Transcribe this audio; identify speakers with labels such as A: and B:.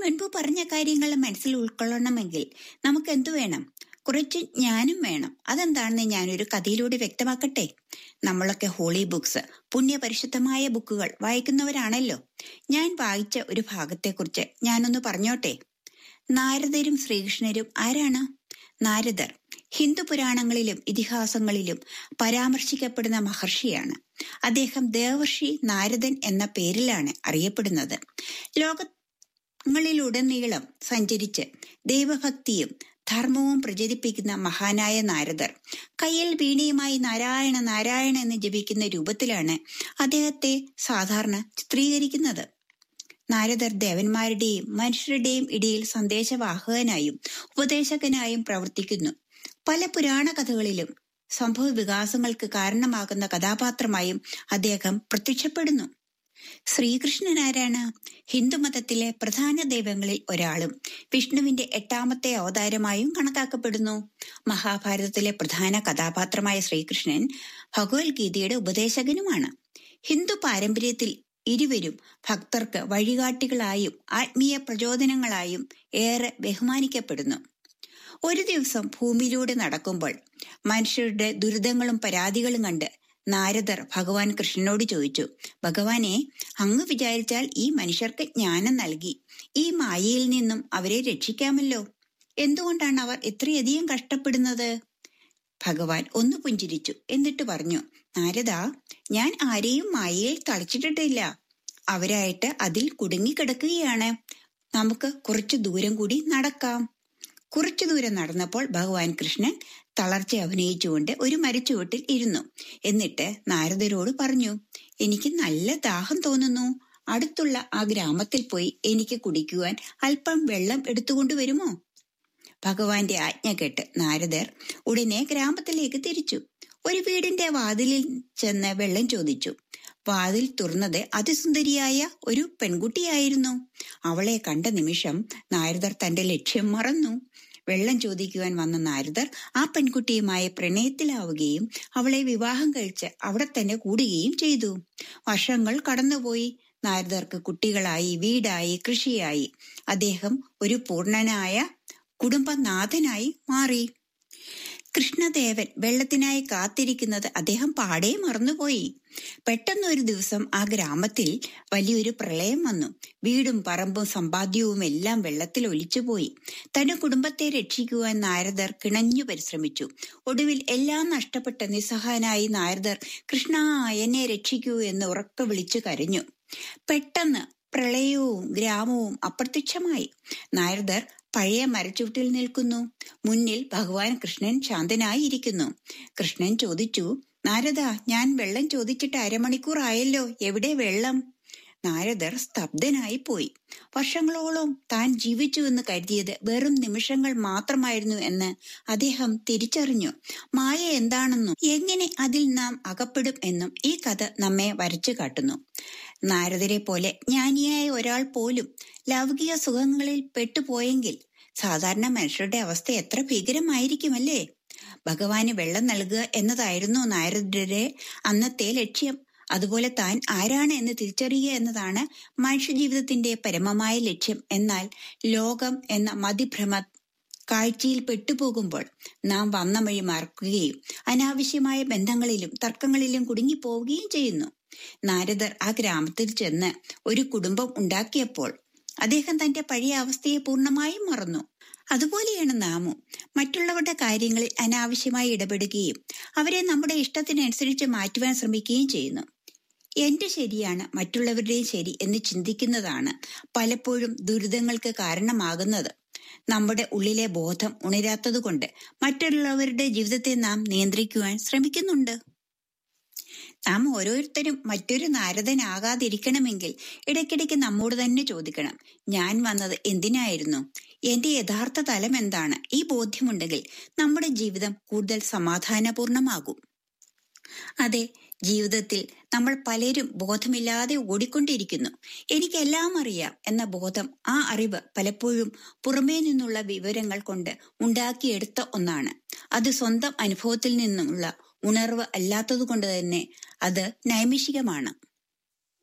A: മുൻപ് പറഞ്ഞ കാര്യങ്ങൾ മനസ്സിൽ ഉൾക്കൊള്ളണമെങ്കിൽ നമുക്ക് എന്തു വേണം കുറച്ച് ജ്ഞാനം വേണം അതെന്താണെന്ന് ഞാനൊരു കഥയിലൂടെ വ്യക്തമാക്കട്ടെ നമ്മളൊക്കെ ഹോളി ബുക്സ് പുണ്യപരിശുദ്ധമായ ബുക്കുകൾ വായിക്കുന്നവരാണല്ലോ ഞാൻ വായിച്ച ഒരു ഭാഗത്തെക്കുറിച്ച് ഞാനൊന്ന് പറഞ്ഞോട്ടെ നാരദരും ശ്രീകൃഷ്ണരും ആരാണ് നാരദർ ഹിന്ദു പുരാണങ്ങളിലും ഇതിഹാസങ്ങളിലും പരാമർശിക്കപ്പെടുന്ന മഹർഷിയാണ് അദ്ദേഹം ദേവർഷി നാരദൻ എന്ന പേരിലാണ് അറിയപ്പെടുന്നത് ലോകങ്ങളിലുടനീളം സഞ്ചരിച്ച് ദൈവഭക്തിയും ധർമ്മവും പ്രചരിപ്പിക്കുന്ന മഹാനായ നാരദർ കയ്യിൽ വീണയുമായി നാരായണ നാരായണ എന്ന് ജപിക്കുന്ന രൂപത്തിലാണ് അദ്ദേഹത്തെ സാധാരണ ചിത്രീകരിക്കുന്നത് നാരദർ ദേവന്മാരുടെയും മനുഷ്യരുടെയും ഇടയിൽ സന്ദേശവാഹകനായും ഉപദേശകനായും പ്രവർത്തിക്കുന്നു പല പുരാണ കഥകളിലും സംഭവ വികാസങ്ങൾക്ക് കാരണമാകുന്ന കഥാപാത്രമായും അദ്ദേഹം പ്രത്യക്ഷപ്പെടുന്നു ശ്രീകൃഷ്ണൻ ആരാണ് ഹിന്ദുമതത്തിലെ പ്രധാന ദൈവങ്ങളിൽ ഒരാളും വിഷ്ണുവിന്റെ എട്ടാമത്തെ അവതാരമായും കണക്കാക്കപ്പെടുന്നു മഹാഭാരതത്തിലെ പ്രധാന കഥാപാത്രമായ ശ്രീകൃഷ്ണൻ ഭഗവത്ഗീതയുടെ ഉപദേശകനുമാണ് ഹിന്ദു പാരമ്പര്യത്തിൽ ഇരുവരും ഭക്തർക്ക് വഴികാട്ടികളായും ആത്മീയ പ്രചോദനങ്ങളായും ഏറെ ബഹുമാനിക്കപ്പെടുന്നു ഒരു ദിവസം ഭൂമിയിലൂടെ നടക്കുമ്പോൾ മനുഷ്യരുടെ ദുരിതങ്ങളും പരാതികളും കണ്ട് നാരദർ ഭഗവാൻ കൃഷ്ണനോട് ചോദിച്ചു ഭഗവാനെ അങ്ങ് വിചാരിച്ചാൽ ഈ മനുഷ്യർക്ക് ജ്ഞാനം നൽകി ഈ മായയിൽ നിന്നും അവരെ രക്ഷിക്കാമല്ലോ എന്തുകൊണ്ടാണ് അവർ ഇത്രയധികം കഷ്ടപ്പെടുന്നത് ഭഗവാൻ ഒന്ന് പുഞ്ചിരിച്ചു എന്നിട്ട് പറഞ്ഞു നാരദ ഞാൻ ആരെയും മായയിൽ തളച്ചിട്ടിട്ടില്ല അവരായിട്ട് അതിൽ കുടുങ്ങിക്കിടക്കുകയാണ് നമുക്ക് കുറച്ചു ദൂരം കൂടി നടക്കാം കുറച്ചു ദൂരം നടന്നപ്പോൾ ഭഗവാൻ കൃഷ്ണൻ തളർച്ച അഭിനയിച്ചുകൊണ്ട് ഒരു മരച്ചുവട്ടിൽ ഇരുന്നു എന്നിട്ട് നാരദരോട് പറഞ്ഞു എനിക്ക് നല്ല ദാഹം തോന്നുന്നു അടുത്തുള്ള ആ ഗ്രാമത്തിൽ പോയി എനിക്ക് കുടിക്കുവാൻ അല്പം വെള്ളം എടുത്തുകൊണ്ട് വരുമോ ഭഗവാന്റെ ആജ്ഞ കേട്ട് നാരദർ ഉടനെ ഗ്രാമത്തിലേക്ക് തിരിച്ചു ഒരു വീടിന്റെ വാതിലിൽ ചെന്ന് വെള്ളം ചോദിച്ചു വാതിൽ തുറന്നത് അതിസുന്ദരിയായ ഒരു പെൺകുട്ടിയായിരുന്നു അവളെ കണ്ട നിമിഷം നാരദർ തന്റെ ലക്ഷ്യം മറന്നു വെള്ളം ചോദിക്കുവാൻ വന്ന നാരദർ ആ പെൺകുട്ടിയുമായി പ്രണയത്തിലാവുകയും അവളെ വിവാഹം കഴിച്ച് അവിടെ തന്നെ കൂടുകയും ചെയ്തു വർഷങ്ങൾ കടന്നുപോയി നാരദർക്ക് കുട്ടികളായി വീടായി കൃഷിയായി അദ്ദേഹം ഒരു പൂർണ്ണനായ കുടുംബനാഥനായി മാറി കൃഷ്ണദേവൻ വെള്ളത്തിനായി കാത്തിരിക്കുന്നത് അദ്ദേഹം പാടെ മറന്നുപോയി പെട്ടെന്ന് ഒരു ദിവസം ആ ഗ്രാമത്തിൽ വലിയൊരു പ്രളയം വന്നു വീടും പറമ്പും സമ്പാദ്യവും എല്ലാം വെള്ളത്തിൽ ഒലിച്ചുപോയി തന്റെ കുടുംബത്തെ രക്ഷിക്കുവാൻ നാരദർ കിണഞ്ഞു പരിശ്രമിച്ചു ഒടുവിൽ എല്ലാം നഷ്ടപ്പെട്ട നിസ്സഹായനായി നാരദർ കൃഷ്ണ എന്നെ രക്ഷിക്കൂ എന്ന് ഉറക്കെ വിളിച്ചു കരഞ്ഞു പെട്ടെന്ന് പ്രളയവും ഗ്രാമവും അപ്രത്യക്ഷമായി നാരദർ പഴയ മരച്ചുവട്ടിൽ നിൽക്കുന്നു മുന്നിൽ ഭഗവാൻ കൃഷ്ണൻ ശാന്തനായി ഇരിക്കുന്നു കൃഷ്ണൻ ചോദിച്ചു നാരദ ഞാൻ വെള്ളം ചോദിച്ചിട്ട് അരമണിക്കൂർ ആയല്ലോ എവിടെ വെള്ളം നാരദർ സ്തബ്ധനായി പോയി വർഷങ്ങളോളം താൻ ജീവിച്ചു എന്ന് കരുതിയത് വെറും നിമിഷങ്ങൾ മാത്രമായിരുന്നു എന്ന് അദ്ദേഹം തിരിച്ചറിഞ്ഞു മായ എന്താണെന്നും എങ്ങനെ അതിൽ നാം അകപ്പെടും എന്നും ഈ കഥ നമ്മെ വരച്ചു കാട്ടുന്നു നാരദരെ പോലെ ജ്ഞാനിയായ ഒരാൾ പോലും ലൗകിക സുഖങ്ങളിൽ പെട്ടുപോയെങ്കിൽ സാധാരണ മനുഷ്യരുടെ അവസ്ഥ എത്ര ഭീകരമായിരിക്കുമല്ലേ ഭഗവാന് വെള്ളം നൽകുക എന്നതായിരുന്നു നാരദരെ അന്നത്തെ ലക്ഷ്യം അതുപോലെ താൻ ആരാണ് എന്ന് തിരിച്ചറിയുക എന്നതാണ് മനുഷ്യജീവിതത്തിന്റെ പരമമായ ലക്ഷ്യം എന്നാൽ ലോകം എന്ന മതിഭ്രമ കാഴ്ചയിൽ പെട്ടുപോകുമ്പോൾ നാം വന്ന വഴി മറക്കുകയും അനാവശ്യമായ ബന്ധങ്ങളിലും തർക്കങ്ങളിലും കുടുങ്ങിപ്പോവുകയും ചെയ്യുന്നു നാരദർ ആ ഗ്രാമത്തിൽ ചെന്ന് ഒരു കുടുംബം ഉണ്ടാക്കിയപ്പോൾ അദ്ദേഹം തന്റെ പഴയ അവസ്ഥയെ പൂർണ്ണമായും മറന്നു അതുപോലെയാണ് നാമും മറ്റുള്ളവരുടെ കാര്യങ്ങളിൽ അനാവശ്യമായി ഇടപെടുകയും അവരെ നമ്മുടെ ഇഷ്ടത്തിനനുസരിച്ച് മാറ്റുവാൻ ശ്രമിക്കുകയും ചെയ്യുന്നു എന്റെ ശരിയാണ് മറ്റുള്ളവരുടെയും ശരി എന്ന് ചിന്തിക്കുന്നതാണ് പലപ്പോഴും ദുരിതങ്ങൾക്ക് കാരണമാകുന്നത് നമ്മുടെ ഉള്ളിലെ ബോധം ഉണരാത്തതുകൊണ്ട് മറ്റുള്ളവരുടെ ജീവിതത്തെ നാം നിയന്ത്രിക്കുവാൻ ശ്രമിക്കുന്നുണ്ട് നാം ഓരോരുത്തരും മറ്റൊരു നാരദനാകാതിരിക്കണമെങ്കിൽ ഇടയ്ക്കിടയ്ക്ക് നമ്മോട് തന്നെ ചോദിക്കണം ഞാൻ വന്നത് എന്തിനായിരുന്നു എന്റെ യഥാർത്ഥ തലം എന്താണ് ഈ ബോധ്യമുണ്ടെങ്കിൽ നമ്മുടെ ജീവിതം കൂടുതൽ സമാധാനപൂർണമാകും അതെ ജീവിതത്തിൽ നമ്മൾ പലരും ബോധമില്ലാതെ ഓടിക്കൊണ്ടിരിക്കുന്നു എനിക്കെല്ലാം അറിയാം എന്ന ബോധം ആ അറിവ് പലപ്പോഴും പുറമേ നിന്നുള്ള വിവരങ്ങൾ കൊണ്ട് ഉണ്ടാക്കിയെടുത്ത ഒന്നാണ് അത് സ്വന്തം അനുഭവത്തിൽ നിന്നുള്ള ഉണർവ് അല്ലാത്തതുകൊണ്ട് തന്നെ അത് നൈമിഷികമാണ്